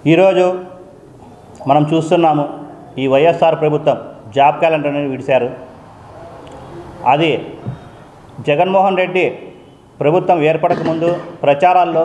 ఈరోజు మనం చూస్తున్నాము ఈ వైఎస్ఆర్ ప్రభుత్వం జాబ్ క్యాలెండర్ అనేది విడిచారు అది జగన్మోహన్ రెడ్డి ప్రభుత్వం ఏర్పడక ముందు ప్రచారాల్లో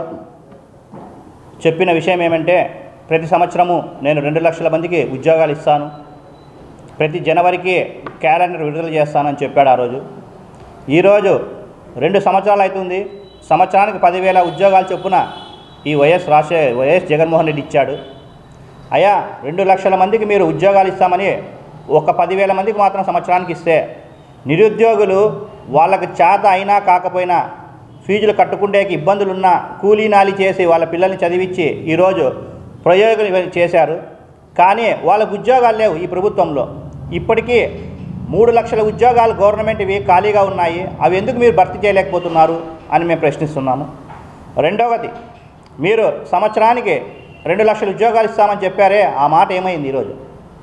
చెప్పిన విషయం ఏమంటే ప్రతి సంవత్సరము నేను రెండు లక్షల మందికి ఉద్యోగాలు ఇస్తాను ప్రతి జనవరికి క్యాలెండర్ విడుదల చేస్తానని చెప్పాడు ఆ రోజు ఈరోజు రెండు సంవత్సరాలు అవుతుంది సంవత్సరానికి పదివేల ఉద్యోగాలు చొప్పున ఈ వైఎస్ రాజశే వైఎస్ జగన్మోహన్ రెడ్డి ఇచ్చాడు అయ్యా రెండు లక్షల మందికి మీరు ఉద్యోగాలు ఇస్తామని ఒక పదివేల మందికి మాత్రం సంవత్సరానికి ఇస్తే నిరుద్యోగులు వాళ్ళకి చేత అయినా కాకపోయినా ఫీజులు కట్టుకుంటేకి ఇబ్బందులున్నా కూలీ నాలి చేసి వాళ్ళ పిల్లల్ని చదివించి ఈరోజు ప్రయోగాలు ఇవన్నీ చేశారు కానీ వాళ్ళకు ఉద్యోగాలు లేవు ఈ ప్రభుత్వంలో ఇప్పటికీ మూడు లక్షల ఉద్యోగాలు గవర్నమెంట్ ఇవి ఖాళీగా ఉన్నాయి అవి ఎందుకు మీరు భర్తీ చేయలేకపోతున్నారు అని మేము ప్రశ్నిస్తున్నాము రెండవది మీరు సంవత్సరానికి రెండు లక్షల ఉద్యోగాలు ఇస్తామని చెప్పారే ఆ మాట ఏమైంది ఈరోజు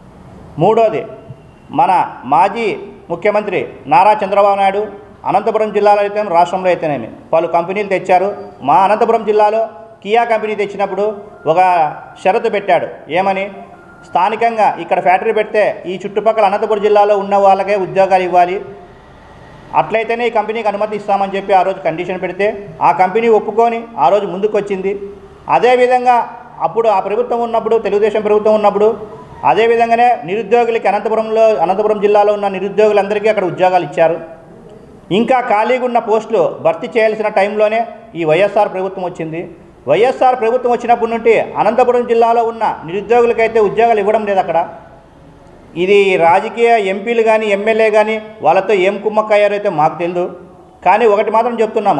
మూడోది మన మాజీ ముఖ్యమంత్రి నారా చంద్రబాబు నాయుడు అనంతపురం జిల్లాలో అయితే రాష్ట్రంలో అయితేనేమి పలు కంపెనీలు తెచ్చారు మా అనంతపురం జిల్లాలో కియా కంపెనీ తెచ్చినప్పుడు ఒక షరతు పెట్టాడు ఏమని స్థానికంగా ఇక్కడ ఫ్యాక్టరీ పెడితే ఈ చుట్టుపక్కల అనంతపురం జిల్లాలో ఉన్న వాళ్ళకే ఉద్యోగాలు ఇవ్వాలి అట్లయితేనే ఈ కంపెనీకి అనుమతి ఇస్తామని చెప్పి ఆ రోజు కండిషన్ పెడితే ఆ కంపెనీ ఒప్పుకొని ఆ రోజు ముందుకు వచ్చింది అదేవిధంగా అప్పుడు ఆ ప్రభుత్వం ఉన్నప్పుడు తెలుగుదేశం ప్రభుత్వం ఉన్నప్పుడు అదేవిధంగానే నిరుద్యోగులకి అనంతపురంలో అనంతపురం జిల్లాలో ఉన్న నిరుద్యోగులందరికీ అక్కడ ఉద్యోగాలు ఇచ్చారు ఇంకా ఖాళీగా ఉన్న పోస్టులు భర్తీ చేయాల్సిన టైంలోనే ఈ వైఎస్ఆర్ ప్రభుత్వం వచ్చింది వైఎస్ఆర్ ప్రభుత్వం వచ్చినప్పటి నుండి అనంతపురం జిల్లాలో ఉన్న నిరుద్యోగులకైతే ఉద్యోగాలు ఇవ్వడం లేదు అక్కడ ఇది రాజకీయ ఎంపీలు కానీ ఎమ్మెల్యే కానీ వాళ్ళతో ఏం కుమ్మక్కయ్యారైతే మాకు తెలియదు కానీ ఒకటి మాత్రం చెప్తున్నాము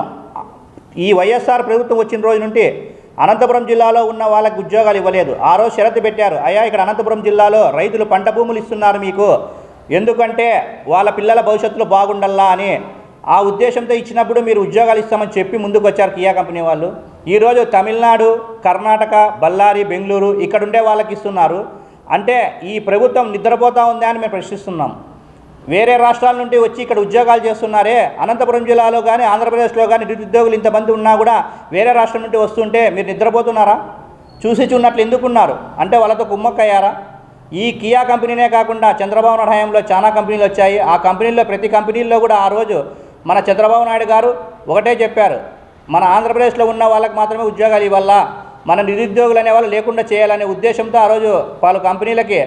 ఈ వైఎస్ఆర్ ప్రభుత్వం వచ్చిన రోజు నుండి అనంతపురం జిల్లాలో ఉన్న వాళ్ళకి ఉద్యోగాలు ఇవ్వలేదు ఆ రోజు షరతు పెట్టారు అయ్యా ఇక్కడ అనంతపురం జిల్లాలో రైతులు పంట భూములు ఇస్తున్నారు మీకు ఎందుకంటే వాళ్ళ పిల్లల భవిష్యత్తులో బాగుండల్లా అని ఆ ఉద్దేశంతో ఇచ్చినప్పుడు మీరు ఉద్యోగాలు ఇస్తామని చెప్పి ముందుకు వచ్చారు కియా కంపెనీ వాళ్ళు ఈరోజు తమిళనాడు కర్ణాటక బళ్ళారి బెంగళూరు ఇక్కడ ఉండే వాళ్ళకి ఇస్తున్నారు అంటే ఈ ప్రభుత్వం నిద్రపోతా ఉందా అని మేము ప్రశ్నిస్తున్నాం వేరే రాష్ట్రాల నుండి వచ్చి ఇక్కడ ఉద్యోగాలు చేస్తున్నారే అనంతపురం జిల్లాలో కానీ ఆంధ్రప్రదేశ్లో కానీ నిరుద్యోగులు ఇంతమంది ఉన్నా కూడా వేరే రాష్ట్రం నుండి వస్తుంటే మీరు నిద్రపోతున్నారా చూసి చూన్నట్లు ఎందుకున్నారు అంటే వాళ్ళతో కుమ్మక్కయ్యారా ఈ కియా కంపెనీనే కాకుండా చంద్రబాబు నాయుడు హయాంలో చాలా కంపెనీలు వచ్చాయి ఆ కంపెనీల్లో ప్రతి కంపెనీల్లో కూడా ఆ రోజు మన చంద్రబాబు నాయుడు గారు ఒకటే చెప్పారు మన ఆంధ్రప్రదేశ్లో ఉన్న వాళ్ళకి మాత్రమే ఉద్యోగాలు ఇవ్వాలా మన నిరుద్యోగులు అనే వాళ్ళు లేకుండా చేయాలనే ఉద్దేశంతో ఆ రోజు పలు కంపెనీలకి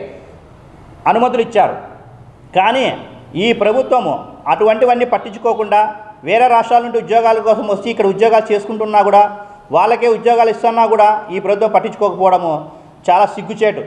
అనుమతులు ఇచ్చారు కానీ ఈ ప్రభుత్వము అటువంటివన్నీ పట్టించుకోకుండా వేరే రాష్ట్రాల నుండి ఉద్యోగాల కోసం వచ్చి ఇక్కడ ఉద్యోగాలు చేసుకుంటున్నా కూడా వాళ్ళకే ఉద్యోగాలు ఇస్తున్నా కూడా ఈ ప్రభుత్వం పట్టించుకోకపోవడము చాలా సిగ్గుచేటు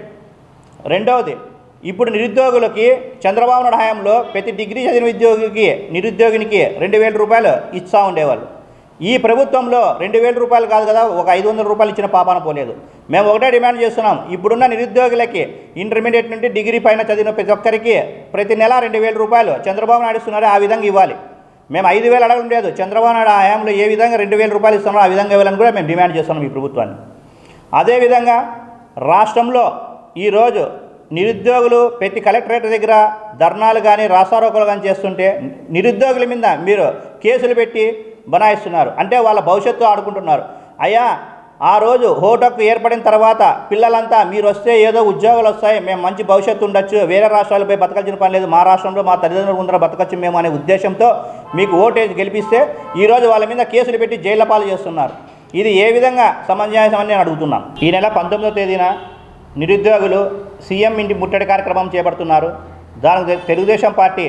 రెండవది ఇప్పుడు నిరుద్యోగులకి చంద్రబాబు నాయుడు హయాంలో ప్రతి డిగ్రీ చదివిన ఉద్యోగికి నిరుద్యోగినికి రెండు వేల రూపాయలు ఇస్తూ ఉండేవాళ్ళు ఈ ప్రభుత్వంలో రెండు వేల రూపాయలు కాదు కదా ఒక ఐదు వందల రూపాయలు ఇచ్చిన పాపాన పోలేదు మేము ఒకటే డిమాండ్ చేస్తున్నాం ఇప్పుడున్న నిరుద్యోగులకి ఇంటర్మీడియట్ నుండి డిగ్రీ పైన చదివిన ప్రతి ఒక్కరికి ప్రతి నెల రెండు వేల రూపాయలు చంద్రబాబు నాయుడు ఇస్తున్నారో ఆ విధంగా ఇవ్వాలి మేము ఐదు వేలు అడగడం లేదు చంద్రబాబు నాయుడు హయాంలో ఏ విధంగా రెండు వేల రూపాయలు ఇస్తున్నారో ఆ విధంగా ఇవ్వాలని కూడా మేము డిమాండ్ చేస్తున్నాం ఈ ప్రభుత్వాన్ని అదేవిధంగా రాష్ట్రంలో ఈరోజు నిరుద్యోగులు ప్రతి కలెక్టరేట్ దగ్గర ధర్నాలు కానీ రాస్తారోకలు కానీ చేస్తుంటే నిరుద్యోగుల మీద మీరు కేసులు పెట్టి బనాయిస్తున్నారు అంటే వాళ్ళ భవిష్యత్తు ఆడుకుంటున్నారు అయ్యా ఆ రోజు హోటకు ఏర్పడిన తర్వాత పిల్లలంతా మీరు వస్తే ఏదో ఉద్యోగాలు వస్తాయి మేము మంచి భవిష్యత్తు ఉండొచ్చు వేరే రాష్ట్రాలపై బతకాల్సిన పని లేదు మా రాష్ట్రంలో మా తల్లిదండ్రుల ముందర బతకచ్చు మేము అనే ఉద్దేశంతో మీకు ఓటేసి గెలిపిస్తే ఈరోజు వాళ్ళ మీద కేసులు పెట్టి జైళ్ళ పాలు చేస్తున్నారు ఇది ఏ విధంగా సమంజసం అని నేను అడుగుతున్నాను ఈ నెల పంతొమ్మిదో తేదీన నిరుద్యోగులు సీఎం ఇంటి ముట్టడి కార్యక్రమం చేపడుతున్నారు దానికి తెలుగుదేశం పార్టీ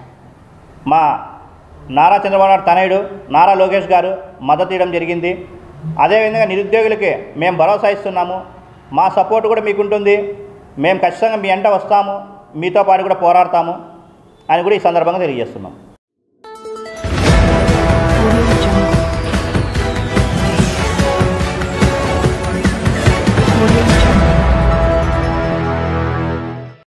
మా నారా చంద్రబాబు నాయుడు తనయుడు నారా లోకేష్ గారు మద్దతు ఇవ్వడం జరిగింది అదేవిధంగా నిరుద్యోగులకి మేము భరోసా ఇస్తున్నాము మా సపోర్ట్ కూడా మీకు ఉంటుంది మేము ఖచ్చితంగా మీ అంట వస్తాము మీతో పాటు కూడా పోరాడతాము అని కూడా ఈ సందర్భంగా తెలియజేస్తున్నాం